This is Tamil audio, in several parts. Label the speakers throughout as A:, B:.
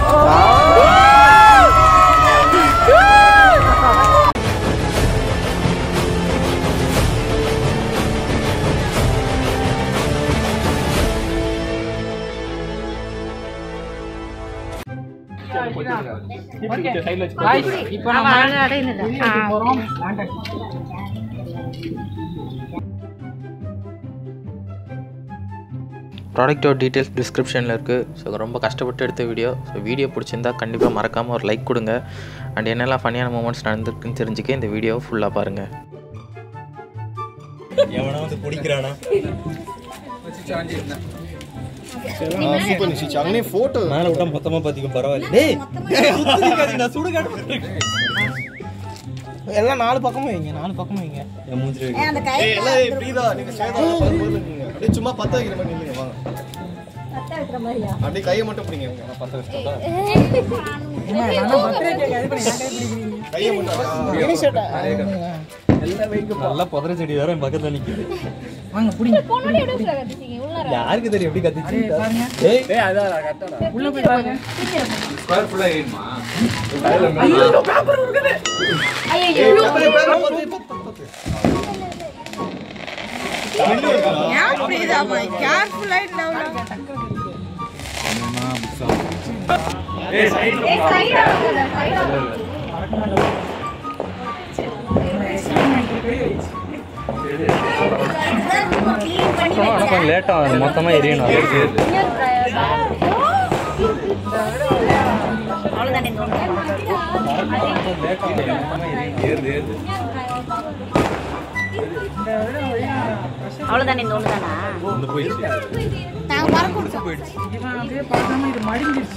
A: இப்போ நம்ம போறோம்
B: ப்ராடக்ட்டோட டீட்டெயில்ஸ் டிஸ்கிரிப்ஷனில் இருக்குது ஸோ ரொம்ப கஷ்டப்பட்டு எடுத்த வீடியோ ஸோ வீடியோ பிடிச்சிருந்தா கண்டிப்பாக மறக்காமல் ஒரு லைக் கொடுங்க அண்ட் என்னெல்லாம் ஃபன்னியான மூமெண்ட்ஸ் நடந்திருக்குன்னு தெரிஞ்சுக்க இந்த வீடியோவை ஃபுல்லாக பாருங்கள்
C: எவனா வந்து பிடிக்கிறானா
D: சூப்பர் நிஷிச்சு அங்கனே போட்டோ
C: மேல விட்டா மொத்தமா பாத்திக்கும் பரவாயில்ல டேய் சுடுகாடு சுடுகாடு
A: எல்லாம் நாலு பக்கமும் வைங்க நாலு பக்கமும் வைங்க
C: என் மூஞ்சில வைக்க.
E: அந்த கை
D: ஏய் எல்லாம் ஏய் ப்ரீதா நீங்க சேதா பார்த்து நில்லுங்க அப்படியே சும்மா பத்த வைக்கிற மாதிரி நில்லுங்க வாங்க
E: கட்ட வைக்கிற மாதிரியா
D: அப்படியே கையை மட்டும் பிடிங்க இவங்க நான் பத்த வச்சுட்டா கையை மட்டும் ஆ.
C: நல்லா புதர செடி வேற என் பக்கத்துல நிக்குது
A: வாங்க பிடிங்க
E: பொண்ணு எப்படி கட்டிட்டீங்க உள்ள
C: யாருக்கு தெரியும் எப்படி கத்திச்சு
A: பாருங்க
C: ஏய்
A: உள்ள போய் பாருங்க
E: ஐயோ ஏய் சைடா சைடா க்ளீன் பண்ணி
C: கொஞ்சம் லேட்டா மொத்தமா எரியணும்
E: அவ்வளவுதானே அவ்வளவுதானே இந்த ஒண்ணுதானா நாங்க மரம் கொடுத்தோம்
A: இவன் அப்படியே பார்க்காம இது மடிஞ்சிருச்சு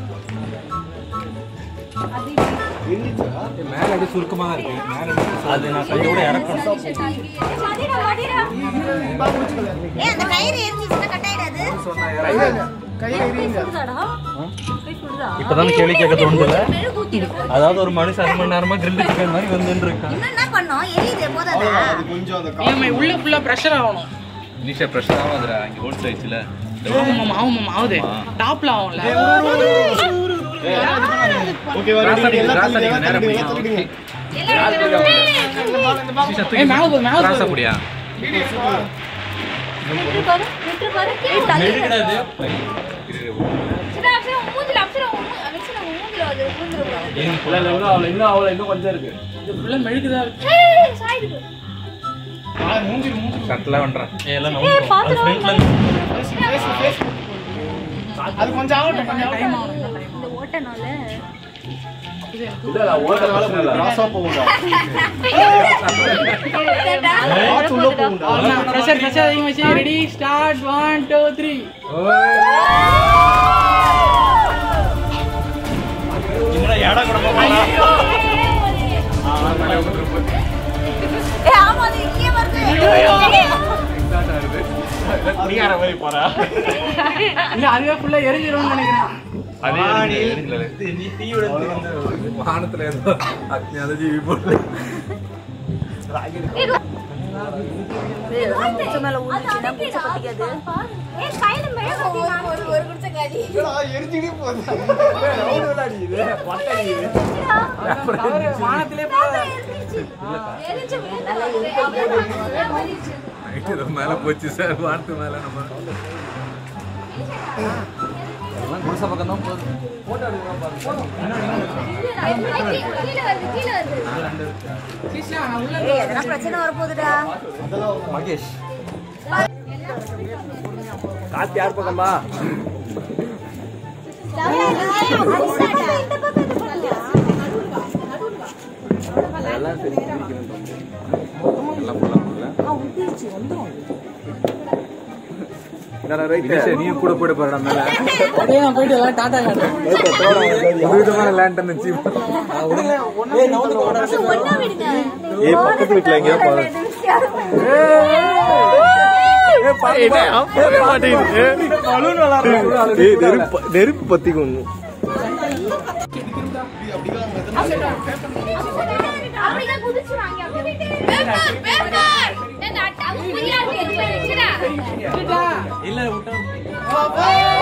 C: மேல அப்படியே சுருக்கமா தான் இருக்கு மேல அது நான் கையோட இறக்கணும்
E: ஏய் அந்த கயிறு எரிஞ்சிச்சுன்னா கட் ஆயிடாது சுடுதாடா? கை சுடுதா?
C: இப்பதான் கேள்வி கேட்க தோணுதுல
E: மெழுகு ஊத்திருக்கு.
C: அதாவது ஒரு மனுஷன் அரை மணி நேரமா கிரில் சிக்கன் மாதிரி வந்துட்டு இருக்கான்
E: இன்னும் என்ன பண்ணோம் எரியுது போதாதா
D: அது கொஞ்சம் அந்த
A: இஎம்ஐ உள்ள ஃபுல்லா ப்ரெஷர் ஆகணும்
F: இனிஷியல் ப்ரெஷர் ஆகாதுடா இங்கே ஹோல்ஸ் ஆயிடுச்சுல
A: ஆகும் மாமா ஆகும் மாமா ஆகுது டாப்ல ஆகும்ல
D: ஓகே வா ரெடி எல்லாம் தள்ளிடுங்க, எல்லாம் தள்ளிடுங்க, எல்லாம் தள்ளிடுங்க.
A: ஏய் மேல போ மேல
F: கிராஸ்
A: போ
F: அப்படியா
E: விட்டு பாரு விட்டு பாரு கீழே தள்ளி சின்ன அப்சரா மூஞ்சில அப்சரா அப்சரா மூஞ்சில அது மூஞ்சில போகுது.
A: இது ஃபுல்லா மெழுகுதா இருக்கு
E: ஏய் சாய்டுது
F: கரெக்டாக பண்ணுறேன்
C: எல்லாம்
E: ஏய்
C: நம்ம
E: பாத்து
C: ஃப்ரண்ட்ல
A: அது கொஞ்சம் ஆகட்டும் கொஞ்சம் டைம் ஆகும்
E: இந்த ஓட்டனால
D: கிராஸா போகும்டா காத்து உள்ள போகும்டா
A: ப்ரெஷர் ப்ரெஷர் அதிகமாக வச்சு ready start one two three
E: ஏய் ஆமா அது இங்கே வருது
A: இல்ல அதுவே ஃபுல்லா எரிஞ்சிரும்னு நினைக்கிறேன்
F: வானத்தில் ஏதோ அக்னி அதை ஜீவி போட்டு
E: பூச்சை மேல ஊந்துச்சுன்னா பூச்சை பத்திக்காது ஏய் கையில மேல ஒரு ஒரு குடிச்ச காடி
D: என்னடா, எரிஞ்சுக்கிட்டே போகுது. ரவுண்டு விளையாடிக்குது, பட்டை அடிக்குது.
A: தவறு வானத்திலே போகாத
E: எரிஞ்சு
F: நைட்டு ஏதோ மேலே போச்சு சார் வானத்து மேலே நம்ம எல்லாம் குடிசை பக்கம் தான் போகுது
E: கீழே வருது கீழே வருது
A: கிருஷ்ணா நான் உள்ள
E: ஏய் எதனா பிரச்சனை வரப்போகுதுடா
C: மகேஷ்
F: காத்து யார் பக்கம்பா எல்லாம் சரி எல்லாம் போடலாம் நீ கூட போயிட்டு போறடா மேல
A: அப்படியே நான் போயிட்டு எல்லாம் டாடா காட்டுறேன்
F: விதமான லேண்ட் இருந்துச்சு
E: ஒண்ணா விடுங்க
D: ஏய், பக்கத்து வீட்டுல எங்கேயோ பாரு. ஏய், நெருப்பு நெருப்பு பத்திக்கும்
E: அப்படிதான் குதிச்சு வாங்கி அப்படியே பேப்பர் பேப்பர் என்ன அட்டா புரியாது
C: இல்ல விட்டா
E: ஏய்